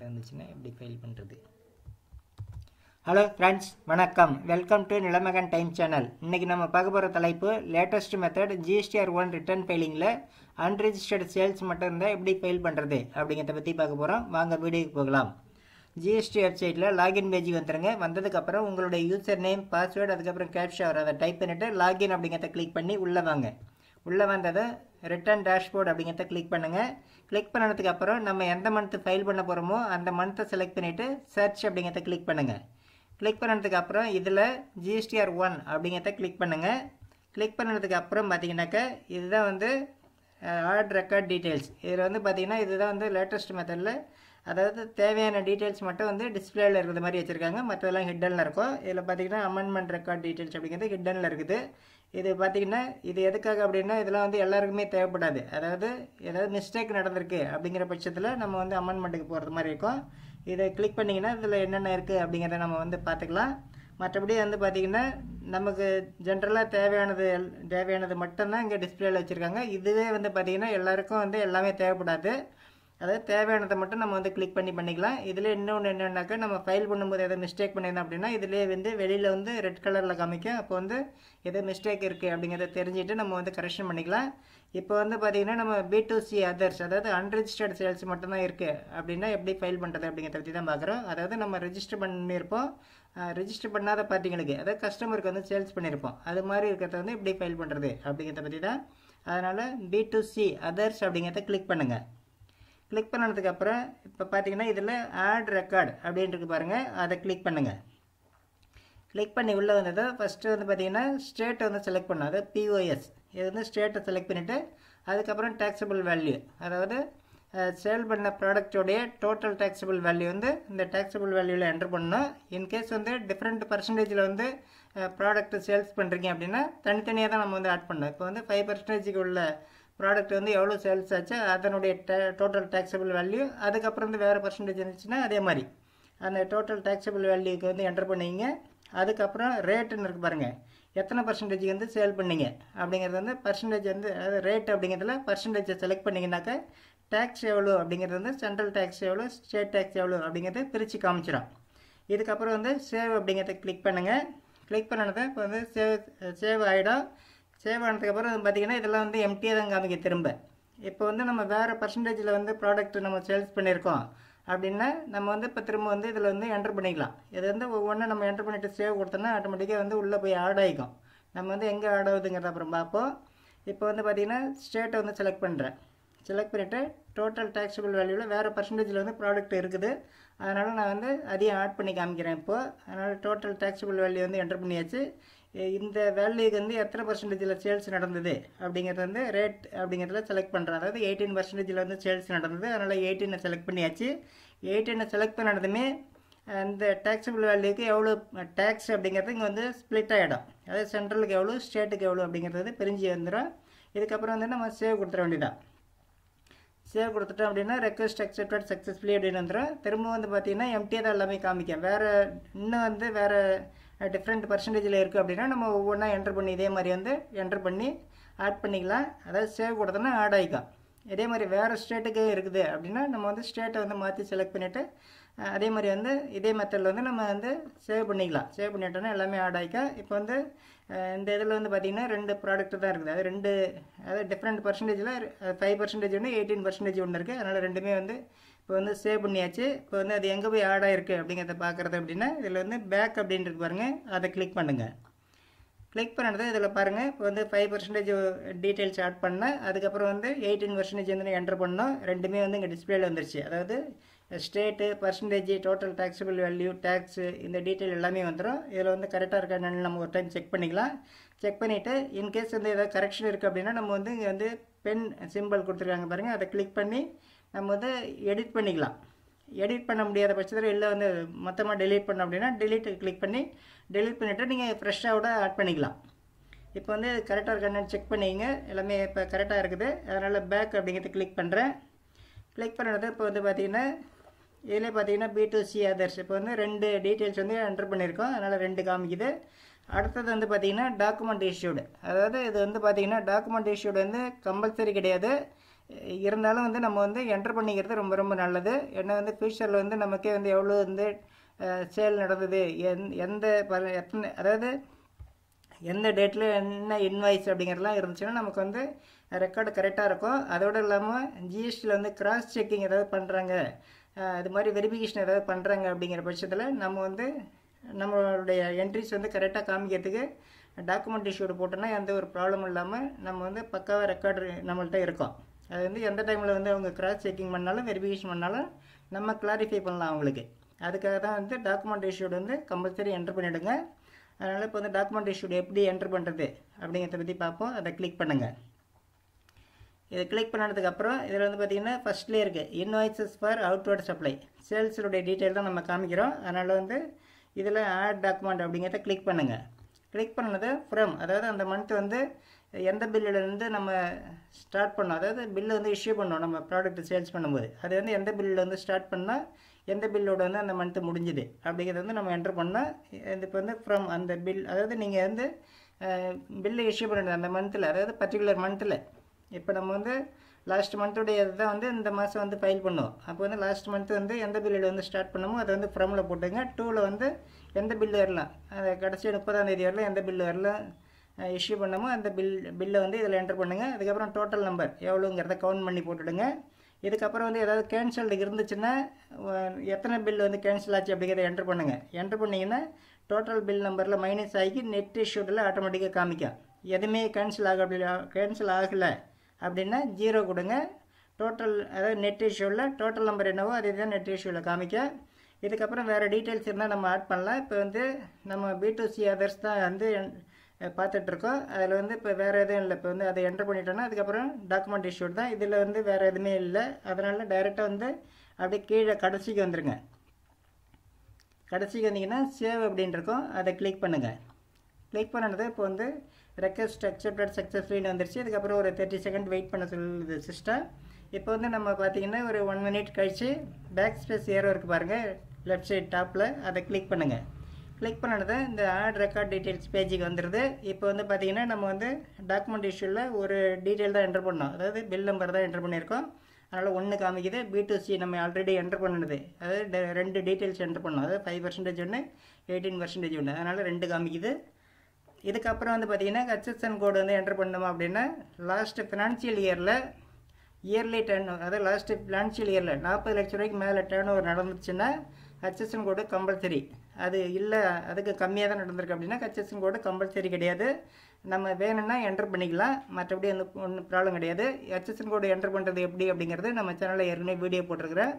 இருந்துச்சுன்னா எப்படி ஃபைல் பண்ணுறது ஹலோ ஃப்ரெண்ட்ஸ் வணக்கம் welcome to Nilamagan time channel இன்றைக்கி நம்ம பார்க்க போகிற தலைப்பு latest method GSTR one return ஃபைலிங்கில் அன்ரிஜிஸ்டர்ட் சேல்ஸ் மட்டும் இருந்தால் எப்படி ஃபைல் பண்ணுறது அப்படிங்கிறத பற்றி பார்க்க போகிறோம் வாங்க வீடியோக்கு போகலாம் ஜிஎஸ்டி வெப்சைட்டில் லாகின் பேஜுக்கு வந்துருங்க வந்ததுக்கப்புறம் உங்களுடைய யூசர் நேம் பாஸ்வேர்டு அதுக்கப்புறம் கேப்ஷா வரும் அதை டைப் பண்ணிவிட்டு லாகின் அப்படிங்கிறத கிளிக் பண்ணி உள்ளே வாங்க உள்ளே வந்ததை ரிட்டர்ன் டேஷ்போர்ட் அப்படிங்கிறத கிளிக் பண்ணுங்கள் கிளிக் பண்ணதுக்கு அப்புறம் நம்ம எந்த மந்த்து ஃபைல் பண்ண போகிறோமோ அந்த மந்த்தை செலக்ட் பண்ணிவிட்டு சர்ச் அப்படிங்கிறத கிளிக் பண்ணுங்கள் கிளிக் பண்ணதுக்கு அப்புறம் இதில் ஜிஎஸ்டிஆர் ஒன் அப்படிங்கிறத கிளிக் பண்ணுங்கள் கிளிக் பண்ணதுக்கு அப்புறம் பார்த்தீங்கன்னாக்கா இதுதான் வந்து ஆட் ரெக்கார்ட் டீட்டெயில்ஸ் இதில் வந்து பார்த்தீங்கன்னா இதுதான் வந்து லேட்டஸ்ட் மெத்தடில் அதாவது தேவையான டீட்டெயில்ஸ் மட்டும் வந்து டிஸ்பிளேல இருக்கிற மாதிரி வச்சுருக்காங்க மற்றதெல்லாம் ஹிட்டனில் இருக்கும் இதில் பார்த்தீங்கன்னா அமெண்ட்மெண்ட் ரெக்கார்ட் டீட்டெயில்ஸ் அப்படிங்கிறது ஹிட்டனில் இருக்குது இது பார்த்தீங்கன்னா இது எதுக்காக அப்படின்னா இதெல்லாம் வந்து எல்லாருக்குமே தேவைப்படாது அதாவது ஏதாவது மிஸ்டேக் நடந்திருக்கு அப்படிங்கிற பட்சத்தில் நம்ம வந்து அமெண்ட்மெண்ட்டுக்கு போகிறது மாதிரி இருக்கும் இதை கிளிக் பண்ணிங்கன்னா இதில் என்னென்ன இருக்குது அப்படிங்கிறத நம்ம வந்து பார்த்துக்கலாம் மற்றபடி வந்து பார்த்திங்கன்னா நமக்கு ஜென்ரலாக தேவையானது தேவையானது மட்டும்தான் இங்கே டிஸ்பிளேல வச்சுருக்காங்க இதுவே வந்து பார்த்திங்கன்னா எல்லாருக்கும் வந்து எல்லாமே தேவைப்படாது அதாவது தேவையானதை மட்டும் நம்ம வந்து கிளிக் பண்ணி பண்ணிக்கலாம் இதில் இன்னொன்று என்னென்னாக்கா நம்ம ஃபைல் பண்ணும்போது எதாவது மிஸ்டேக் பண்ணியிருந்தோம் அப்படின்னா இதிலே வந்து வெளியில் வந்து ரெட் கலரில் காமிக்கும் அப்போ வந்து எதோ மிஸ்டேக் இருக்குது அப்படிங்கிறத தெரிஞ்சுட்டு நம்ம வந்து கரெக்ஷன் பண்ணிக்கலாம் இப்போ வந்து பார்த்திங்கன்னா நம்ம பி டு சி அதர்ஸ் அதாவது அன்ரிஜிஸ்டர்ட் சேல்ஸ் மட்டும்தான் இருக்குது அப்படின்னா எப்படி ஃபைல் பண்ணுறது அப்படிங்கிறத பற்றி தான் பார்க்குறோம் அதாவது நம்ம ரெஜிஸ்டர் பண்ணியிருப்போம் ரெஜிஸ்டர் பண்ணாத பார்ட்டிங்களுக்கு அதாவது கஸ்டமருக்கு வந்து சேல்ஸ் பண்ணியிருப்போம் அது மாதிரி இருக்கிறத வந்து எப்படி ஃபைல் பண்ணுறது அப்படிங்கிறத பற்றி தான் அதனால் பி டு சி அதர்ஸ் அப்படிங்கிறத கிளிக் பண்ணுங்கள் கிளிக் பண்ணதுக்கு அப்புறம் இப்போ பார்த்தீங்கன்னா இதில் ஆட் ரெக்கார்டு அப்படின்ட்டு பாருங்கள் அதை கிளிக் பண்ணுங்கள் கிளிக் பண்ணி உள்ளே வந்தது ஃபஸ்ட்டு வந்து பார்த்தீங்கன்னா ஸ்டேட்டை வந்து செலக்ட் பண்ணும் அதாவது பிஓஎஸ் இது வந்து ஸ்டேட்டை செலக்ட் பண்ணிவிட்டு அதுக்கப்புறம் டேக்ஸபிள் வேல்யூ அதாவது சேல் பண்ண ப்ராடக்டோடைய டோட்டல் டேக்ஸபிள் வேல்யூ வந்து இந்த டேக்ஸபிள் வேல்யூவில் என்டர் பண்ணணும் இன்கேஸ் வந்து டிஃப்ரெண்ட் பர்சன்டேஜில் வந்து ப்ராடக்ட் சேல்ஸ் பண்ணுறீங்க அப்படின்னா தனித்தனியாக தான் நம்ம வந்து ஆட் பண்ணணும் இப்போ வந்து ஃபைவ் பர்சன்டேஜுக்கு உள்ள ப்ராடக்ட் வந்து எவ்வளோ சேல்ஸ் ஆச்சு அதனுடைய டோட்டல் டேக்ஸபிள் வேல்யூ அதுக்கப்புறம் வந்து வேறு பர்சன்டேஜ் இருந்துச்சுன்னா அதே மாதிரி அந்த டோட்டல் டேக்ஸபிள் வேல்யூக்கு வந்து என்டர் பண்ணிங்க அதுக்கப்புறம் ரேட்டுன்னு இருக்கு பாருங்கள் எத்தனை பர்சன்டேஜ் வந்து சேல் பண்ணீங்க அப்படிங்கிறது வந்து பர்சன்டேஜ் வந்து அதாவது ரேட் அப்படிங்கிறதுல பர்சன்டேஜை செலக்ட் பண்ணிங்கனாக்கா டேக்ஸ் எவ்வளோ அப்படிங்கிறது வந்து சென்ட்ரல் டேக்ஸ் எவ்வளோ ஸ்டேட் டேக்ஸ் எவ்வளோ அப்படிங்கிறத பிரித்து காமிச்சிடும் இதுக்கப்புறம் வந்து சேவ் அப்படிங்கிறத கிளிக் பண்ணுங்கள் கிளிக் பண்ணதை இப்போ வந்து சேவ் சேவ் ஆகிடும் சேவ் ஆனதுக்கப்புறம் பார்த்தீங்கன்னா இதெல்லாம் வந்து எம்டியாக தான் காமிக்க திரும்ப இப்போ வந்து நம்ம வேறு பர்சன்டேஜில் வந்து ப்ராடக்ட் நம்ம சேல்ஸ் பண்ணியிருக்கோம் அப்படின்னா நம்ம வந்து இப்போ திரும்ப வந்து இதில் வந்து என்ட்ரு பண்ணிக்கலாம் இது வந்து ஒவ்வொன்றும் நம்ம என்ட்ரு பண்ணிவிட்டு சேவ் கொடுத்தோன்னா ஆட்டோமேட்டிக்காக வந்து உள்ளே போய் ஆட் ஆகிக்கும் நம்ம வந்து எங்கே ஆட் ஆகுதுங்கிறத அப்புறம் பார்ப்போம் இப்போ வந்து பார்த்திங்கன்னா ஸ்டேட்டை வந்து செலக்ட் பண்ணுறேன் செலக்ட் பண்ணிவிட்டு டோட்டல் டேக்ஸபிள் வேல்யூவில் வேறு பர்சன்டேஜில் வந்து ப்ராடக்ட் இருக்குது அதனால் நான் வந்து அதையும் ஆட் பண்ணி காமிக்கிறேன் இப்போது அதனால் டோட்டல் டேக்ஸபிள் வேல்யூ வந்து என்ட்ரு பண்ணியாச்சு இந்த வேல்யூக்கு வந்து எத்தனை பர்சன்டேஜில் சேல்ஸ் நடந்தது அப்படிங்கிறது வந்து ரேட் அப்படிங்கிறதுல செலக்ட் பண்ணுறேன் அதாவது எயிட்டீன் பர்சன்டேஜில் வந்து சேல்ஸ் நடந்தது அதனால் எயிட்டீனை செலக்ட் பண்ணியாச்சு எயிட்டீனை செலக்ட் பண்ணதுமே அந்த டேக்ஸபிள் வேல்யூக்கு எவ்வளோ டேக்ஸ் அப்படிங்கிறது இங்கே வந்து ஸ்ப்ளிட் ஆகிடும் அதாவது சென்ட்ரலுக்கு எவ்வளோ ஸ்டேட்டுக்கு எவ்வளோ அப்படிங்கிறது பிரிஞ்சு வந்துடும் இதுக்கப்புறம் வந்து நம்ம சேவ் கொடுத்துட வேண்டியதான் சேவ் கொடுத்துட்டோம் அப்படின்னா ரெக்வஸ்ட் அக்செப்டட் சக்ஸஸ்ஃபுல்லி அப்படின்னு வந்துடும் திரும்ப வந்து பார்த்தீங்கன்னா எம்டியாக தான் எல்லாமே காமிக்கும் வேறு இன்னும் வந்து வேறு டிஃப்ரெண்ட் பர்சன்டேஜில் இருக்குது அப்படின்னா நம்ம ஒவ்வொன்றா என்ட்ரு பண்ணி இதே மாதிரி வந்து என்ட்ரு பண்ணி ஆட் பண்ணிக்கலாம் அதாவது சேவ் கொடுத்தோன்னா ஆட் ஆகிக்கும் இதே மாதிரி வேறு ஸ்டேட்டுக்கு இருக்குது அப்படின்னா நம்ம வந்து ஸ்டேட்டை வந்து மாற்றி செலக்ட் பண்ணிவிட்டு அதே மாதிரி வந்து இதே மெத்தடில் வந்து நம்ம வந்து சேவ் பண்ணிக்கலாம் சேவ் பண்ணிட்டோன்னா எல்லாமே ஆட் ஆகிக்கும் இப்போ வந்து இந்த இதில் வந்து பார்த்திங்கன்னா ரெண்டு ப்ராடக்ட் தான் இருக்குது அது ரெண்டு அதாவது டிஃப்ரெண்ட் பர்சன்டேஜில் ஃபைவ் பர்சன்டேஜ் ஒன்று எயிட்டீன் பர்சன்டேஜ் ஒன்று இருக்குது அதனால் ரெண்டுமே வந்து இப்போ வந்து சேவ் பண்ணியாச்சு இப்போ வந்து அது எங்கே போய் ஆட் ஆகிருக்கு அப்படிங்கிறத பார்க்குறது அப்படின்னா இதில் வந்து பேக் அப்படின்றது பாருங்கள் அதை கிளிக் பண்ணுங்கள் கிளிக் பண்ணுறது இதில் பாருங்கள் இப்போ வந்து ஃபைவ் பர்சன்டேஜ் டீட்டெயில்ஸ் ஆட் பண்ணேன் அதுக்கப்புறம் வந்து எயிட்டீன் பர்சன்டேஜ் வந்து என்டர் பண்ணோம் ரெண்டுமே வந்து இங்கே டிஸ்பிளேல வந்துருச்சு அதாவது state percentage total taxable value tax இந்த டீட்டெயில் எல்லாமே வந்துடும் இதில் வந்து கரெக்டாக இருக்கான்னு நம்ம ஒரு டைம் செக் பண்ணிக்கலாம் செக் பண்ணிவிட்டு இன்கேஸ் வந்து ஏதாவது கரெக்ஷன் இருக்குது அப்படின்னா நம்ம வந்து இங்கே வந்து பென் சிம்பிள் கொடுத்துருக்காங்க பாருங்கள் அதை கிளிக் பண்ணி நம்ம வந்து எடிட் பண்ணிக்கலாம் எடிட் பண்ண முடியாத பட்சத்தில் இல்லை வந்து மொத்தமாக டெலீட் பண்ணோம் அப்படின்னா டெலீட் கிளிக் பண்ணி டெலீட் பண்ணிவிட்டு நீங்கள் ஃப்ரெஷ்ஷாக கூட ஆட் பண்ணிக்கலாம் இப்போ வந்து கரெக்டாக இருக்கான்னு செக் பண்ணிங்க எல்லாமே இப்போ கரெக்டாக இருக்குது அதனால் பேக் அப்படிங்கிறது கிளிக் பண்ணுறேன் கிளிக் பண்ணுறது இப்போ வந்து பார்த்திங்கன்னா இதில் பார்த்தீங்கன்னா பி டு சி அதர்ஸ் இப்போ வந்து ரெண்டு டீட்டெயில்ஸ் வந்து என்டர் பண்ணியிருக்கோம் அதனால் ரெண்டு காமிக்குது அடுத்தது வந்து பார்த்தீங்கன்னா டாக்குமெண்ட் இஷ்யூடு அதாவது இது வந்து பார்த்தீங்கன்னா டாக்குமெண்ட் இஷ்யூடு வந்து கம்பல்சரி கிடையாது இருந்தாலும் வந்து நம்ம வந்து என்டர் பண்ணிக்கிறது ரொம்ப ரொம்ப நல்லது ஏன்னா வந்து ஃப்யூச்சரில் வந்து நமக்கே வந்து எவ்வளோ வந்து சேல் நடந்தது எந் எந்த ப- எத்தனை அதாவது எந்த டேட்டில் என்ன இன்வாய்ஸ் அப்படிங்கிறதுலாம் இருந்துச்சுன்னா நமக்கு வந்து ரெக்கார்டு கரெக்டாக இருக்கும் அதோடு இல்லாமல் ஜிஎஸ்டியில் வந்து கிராஸ் செக்கிங் ஏதாவது பண்ணுறாங்க இது மாதிரி வெரிஃபிகேஷன் ஏதாவது பண்ணுறாங்க அப்படிங்கிற பட்சத்தில் நம்ம வந்து நம்மளுடைய என்ட்ரிஸ் வந்து கரெக்டாக காமிக்கிறதுக்கு டாக்குமெண்ட் இஷ்யூடு போட்டோன்னா எந்த ஒரு ப்ராப்ளமும் இல்லாமல் நம்ம வந்து பக்காவாக ரெக்கார்டு நம்மள்ட்ட இருக்கும் அது வந்து எந்த டைமில் வந்து அவங்க கிராஸ் செக்கிங் பண்ணாலும் வெரிஃபிகேஷன் பண்ணாலும் நம்ம கிளாரிஃபை பண்ணலாம் அவங்களுக்கு அதுக்காக தான் வந்து டாக்குமெண்ட் இஷ்யூடு வந்து கம்பல்சரி என்ட்ரு பண்ணிவிடுங்க அதனால் இப்போ வந்து டாக்குமெண்ட் இஷ்யூடு எப்படி என்ட்ரு பண்ணுறது அப்படிங்கிறத பற்றி பார்ப்போம் அதை கிளிக் பண்ணுங்கள் இதை கிளிக் பண்ணதுக்கப்புறம் இதில் வந்து பார்த்தீங்கன்னா ஃபஸ்ட்லேயே இருக்குது இன்வாய்சஸ் ஃபார் அவுட்வர்ட் சப்ளை சேல்ஸுடைய டீட்டெயில் தான் நம்ம காமிக்கிறோம் அதனால் வந்து இதில் ஆட் டாக்குமெண்ட் அப்படிங்கிறத கிளிக் பண்ணுங்கள் கிளிக் பண்ணது ஃப்ரம் அதாவது அந்த மந்த் வந்து எந்த பில்லுலேருந்து நம்ம ஸ்டார்ட் பண்ணோம் அதாவது பில்லு வந்து இஷ்யூ பண்ணோம் நம்ம ப்ராடக்ட் சேல்ஸ் பண்ணும்போது அது வந்து எந்த பில்லில் வந்து ஸ்டார்ட் பண்ணால் எந்த பில்லோட வந்து அந்த மந்த்து முடிஞ்சுது அப்படிங்கிறது வந்து நம்ம என்ட்ரு பண்ணால் இது இப்போ வந்து ஃப்ரம் அந்த பில் அதாவது நீங்கள் வந்து பில்லு இஷ்யூ பண்ணுறது அந்த மந்தில் அதாவது பர்டிகுலர் மந்தில் இப்போ நம்ம வந்து லாஸ்ட் மந்த்துடைய இதுதான் வந்து இந்த மாதம் வந்து ஃபைல் பண்ணுவோம் அப்போ வந்து லாஸ்ட் மந்த் வந்து எந்த பில்லில் வந்து ஸ்டார்ட் பண்ணமோ அதை வந்து ஃப்ரமில் போட்டுங்க டூவில் வந்து எந்த பில்லு வரலாம் அது கடைசி முப்பதாம் தேதி வரலாம் எந்த பில்லு வரலாம் இஷ்யூ பண்ணமோ அந்த பில் பில்லை வந்து இதில் என்டர் பண்ணுங்கள் அதுக்கப்புறம் டோட்டல் நம்பர் எவ்வளோங்கிறத கவுண்ட் பண்ணி போட்டுடுங்க இதுக்கப்புறம் வந்து ஏதாவது கேன்சல்டு இருந்துச்சுன்னா அஹ், எத்தனை பில் வந்து கேன்சல் ஆச்சு அப்படிங்கிறத என்டர் பண்ணுங்கள் என்டர் பண்ணிங்கன்னா டோட்டல் பில் நம்பரில் மைனஸ் ஆகி நெட் இஷ்யூட்டில் ஆட்டோமேட்டிக்காக காமிக்கும் எதுவுமே கேன்சல் ஆக அப்படி கேன்சல் ஆகலை அப்படின்னா ஜீரோ கொடுங்க டோட்டல் அதாவது நெட் இஷ்யூவில் டோட்டல் நம்பர் என்னவோ அதே தான் நெட் இஷ்யூவில் காமிக்க இதுக்கப்புறம் வேறு டீட்டெயில்ஸ் இருந்தால் நம்ம ஆட் பண்ணலாம் இப்போ வந்து நம்ம பி டு சி அதர்ஸ் தான் வந்து பார்த்துட்ருக்கோம் அதில் வந்து இப்போ வேறு எதுவும் இல்லை இப்போ வந்து அதை என்டர் பண்ணிட்டோன்னா அதுக்கப்புறம் டாக்குமெண்ட் இஷ்யூட் தான் இதில் வந்து வேறு எதுவுமே இல்லை அதனால் டைரெக்டாக வந்து அப்படியே கீழே கடைசிக்கு வந்துருங்க கடைசிக்கு வந்தீங்கன்னா சேவ் அப்படின்னு இருக்கும் அதை கிளிக் பண்ணுங்கள் கிளிக் பண்ணது இப்போ வந்து ரெக்வஸ்ட் அக்செப்டட் சக்ஸஸ்ஃபுல்னு வந்துருச்சு அதுக்கப்புறம் ஒரு தேர்ட்டி செகண்ட் வெயிட் பண்ண சொல்லுது சிஸ்டம் இப்போ வந்து நம்ம பார்த்தீங்கன்னா ஒரு ஒன் மினிட் கழிச்சு பேக் ஸ்பேஸ் ஏரோ இருக்குது பாருங்கள் லெஃப்ட் சைடு டாப்பில் அதை கிளிக் பண்ணுங்கள் கிளிக் பண்ணது இந்த ஆட் ரெக்கார்ட் டீட்டெயில்ஸ் பேஜுக்கு வந்துடுது இப்போ வந்து பார்த்தீங்கன்னா நம்ம வந்து டாக்குமெண்ட் இஷ்யூவில் ஒரு டீட்டெயில் தான் என்டர் பண்ணோம் அதாவது பில் நம்பர் தான் என்டர் பண்ணியிருக்கோம் அதனால் ஒன்று காமிக்குது பி டு சி நம்ம ஆல்ரெடி என்டர் பண்ணது அதாவது டெ- ரெண்டு டீட்டெயில்ஸ் என்டர் பண்ணோம் அதாவது ஃபைவ் பர்சன்டேஜ் ஒன்று எயிட்டீன் பர்சன்டேஜ் ஒன்று அதனால் ரெண்டு காமிக்குது இதுக்கப்புறம் வந்து பார்த்தீங்கன்னா ஹச்எஸ்என் கோடு வந்து என்டர் பண்ணோம் அப்படின்னா லாஸ்ட் ஃபினான்ஷியல் இயரில் இயர்லி டர்ன் அதாவது லாஸ்ட் ஃபினான்ஷியல் இயரில் நாற்பது லட்ச ரூபாய்க்கு மேலே டேர்ன் ஓவர் நடந்துச்சுன்னா ஹச்எஸ்என் கோடு கம்பல்சரி அது இல்லை அதுக்கு கம்மியாக தான் நடந்திருக்கு அப்படின்னா ஹச்எஸ்என் கோடு கம்பல்சரி கிடையாது நம்ம வேணும்னா என்டர் பண்ணிக்கலாம் மற்றபடி வந்து ஒன்றும் ப்ராப்ளம் கிடையாது ஹச்எஸ்என் கோடு என்டர் பண்ணுறது எப்படி அப்படிங்கிறது நம்ம சேனலில் ஏற்கனவே வீடியோ போட்டிருக்கிறேன்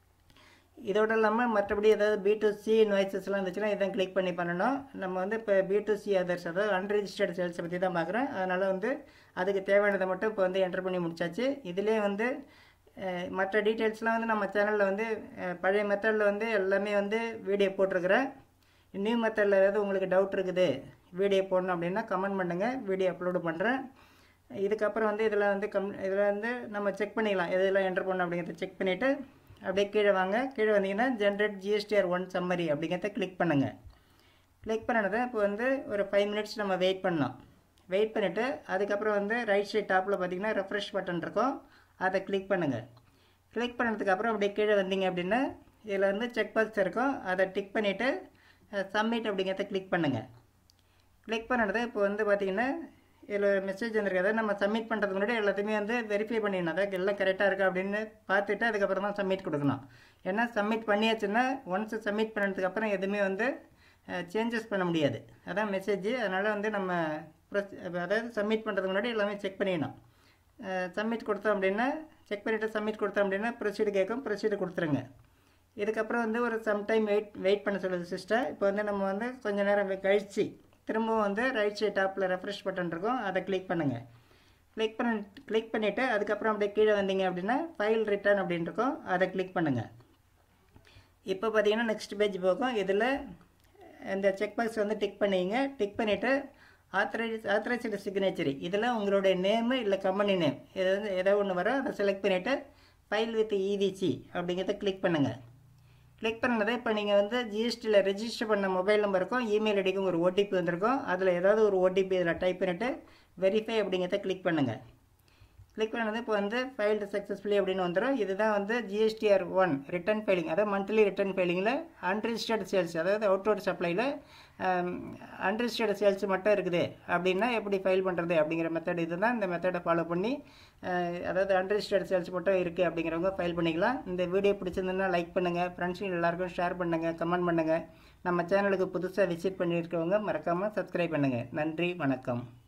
இதோட இல்லாமல் மற்றபடி ஏதாவது பி டு சி இன்வாய்சஸ்லாம் இருந்துச்சுன்னா இதான் கிளிக் பண்ணி பண்ணணும் நம்ம வந்து இப்போ பி டு சி அதர்ஸ் அதாவது அன்ரிஜிஸ்டர்ட் சேல்ஸை பற்றி தான் பார்க்குறோம் அதனால் வந்து அதுக்கு தேவையானதை மட்டும் இப்போ வந்து என்டர் பண்ணி முடிச்சாச்சு இதிலே வந்து அஹ், மற்ற டீட்டெயில்ஸ்லாம் வந்து நம்ம சேனலில் வந்து அஹ், பழைய மெத்தடில் வந்து எல்லாமே வந்து வீடியோ போட்டிருக்கிறேன் நியூ மெத்தடில் ஏதாவது உங்களுக்கு டவுட் இருக்குது வீடியோ போடணும் அப்படின்னா கமெண்ட் பண்ணுங்கள் வீடியோ அப்லோடு பண்ணுறேன் இதுக்கப்புறம் வந்து இதில் வந்து கம் இதில் வந்து நம்ம செக் பண்ணிக்கலாம் எதெல்லாம் என்டர் பண்ணணும் அப்படிங்கிறத செக் பண்ணிவிட்டு அப்படியே கீழே வாங்க கீழே வந்தீங்கன்னா ஜென்ரேட் ஜிஎஸ்டிஆர் ஒன் சம்மரி அப்படிங்கிறத கிளிக் பண்ணுங்கள் கிளிக் பண்ணதை இப்போ வந்து ஒரு ஃபைவ் மினிட்ஸ் நம்ம வெயிட் பண்ணோம் வெயிட் பண்ணிவிட்டு அதுக்கப்புறம் வந்து ரைட் சைட் டாப்பில் பார்த்தீங்கன்னா ரெஃப்ரெஷ் பட்டன் இருக்கும் அதை கிளிக் பண்ணுங்கள் கிளிக் பண்ணதுக்கப்புறம் அப்படியே கீழே வந்தீங்க அப்படின்னா இதில் வந்து செக் பாக்ஸ் இருக்கும் அதை டிக் பண்ணிவிட்டு சப்மிட் அப்படிங்கிறத கிளிக் பண்ணுங்கள் கிளிக் பண்ணது இப்போ வந்து பார்த்தீங்கன்னா இதில் மெசேஜ் வந்திருக்கு அதாவது நம்ம சப்மிட் பண்ணுறதுக்கு முன்னாடி எல்லாத்தையுமே வந்து வெரிஃபை பண்ணிடணும் அதாவது எல்லாம் கரெக்டாக இருக்கா அப்படின்னு பார்த்துட்டு அதுக்கப்புறம் தான் சப்மிட் கொடுக்கணும் ஏன்னா சப்மிட் பண்ணியாச்சுன்னா ஒன்ஸ் சப்மிட் பண்ணதுக்கப்புறம் எதுவுமே வந்து சேஞ்சஸ் பண்ண முடியாது அதான் மெசேஜ் அதனால் வந்து நம்ம ப்ரொஸ் அதாவது சப்மிட் பண்ணுறதுக்கு முன்னாடி எல்லாமே செக் பண்ணிடணும் சப்மிட் கொடுத்தோம் அப்படின்னா செக் பண்ணிவிட்டு சப்மிட் கொடுத்தோம் அப்படின்னா ப்ரொசீடு கேட்கும் ப்ரொசீடு கொடுத்துருங்க இதுக்கப்புறம் வந்து ஒரு சம்டைம் வெயிட் வெயிட் பண்ண சொல்லுது சிஸ்டர் இப்போ வந்து நம்ம வந்து கொஞ்ச நேரம் வெ- கழிச்சு திரும்பவும் வந்து ரைட் சைட் டாப்பில் ரெஃப்ரெஷ் பட்டன் இருக்கும் அதை கிளிக் பண்ணுங்கள் கிளிக் பண்ண கிளிக் பண்ணிவிட்டு அதுக்கப்புறம் அப்படியே கீழே வந்தீங்க அப்படின்னா ஃபைல் ரிட்டர்ன் அப்படின்னு இருக்கும் அதை கிளிக் பண்ணுங்கள் இப்போ பார்த்தீங்கன்னா நெக்ஸ்ட் பேஜ் போகும் இதில் இந்த செக் பாக்ஸ் வந்து டிக் பண்ணிங்க டிக் பண்ணிவிட்டு ஆத்தரைஸ் ஆத்தரைஸ்டு சிக்னேச்சரி இதில் உங்களுடைய நேமு இல்லை கம்பெனி நேம் இது வந்து ஏதோ ஒன்று வரும் அதை செலக்ட் பண்ணிவிட்டு ஃபைல் வித் இவிசி அப்படிங்கிறத கிளிக் பண்ணுங்கள் கிளிக் பண்ணதை இப்போ நீங்கள் வந்து ஜிஎஸ்டியில் ரெஜிஸ்டர் பண்ண மொபைல் நம்பருக்கும் இமெயில் ஐடிக்கும் ஒரு ஓடிபி வந்திருக்கும் அதில் ஏதாவது ஒரு ஓடிபி இதில் டைப் பண்ணிவிட்டு வெரிஃபை அப்படிங்கிறத கிளிக் பண்ணுங்கள் கிளிக் பண்ணது இப்போ வந்து ஃபைல்டு சக்ஸஸ்ஃபுல்லி அப்படின்னு வந்துடும் இதுதான் வந்து ஜிஎஸ்டிஆர் ஒன் ரிட்டர்ன் ஃபைலிங் அதாவது மந்த்லி ரிட்டர்ன் ஃபைலிங்கில் அன்ரிஜிஸ்டர்டு சேல்ஸ் அதாவது அவுட்ரோட் சப்ளையில் அன்ரிஜிஸ்டர்டு சேல்ஸ் மட்டும் இருக்குது அப்படின்னா எப்படி ஃபைல் பண்ணுறது அப்படிங்கிற மெத்தட் இதுதான் இந்த மெத்தடை ஃபாலோ பண்ணி அஹ், அதாவது அன்ரிஜிஸ்டர்டு சேல்ஸ் மட்டும் இருக்குது அப்படிங்கிறவங்க ஃபைல் பண்ணிக்கலாம் இந்த வீடியோ பிடிச்சிருந்ததுன்னா லைக் பண்ணுங்கள் ஃப்ரெண்ட்ஸுங்க எல்லாருக்கும் ஷேர் பண்ணுங்கள் கமெண்ட் பண்ணுங்கள் நம்ம சேனலுக்கு புதுசாக விசிட் பண்ணியிருக்கவங்க மறக்காமல் சப்ஸ்கிரைப் பண்ணுங்கள் நன்றி வணக்கம்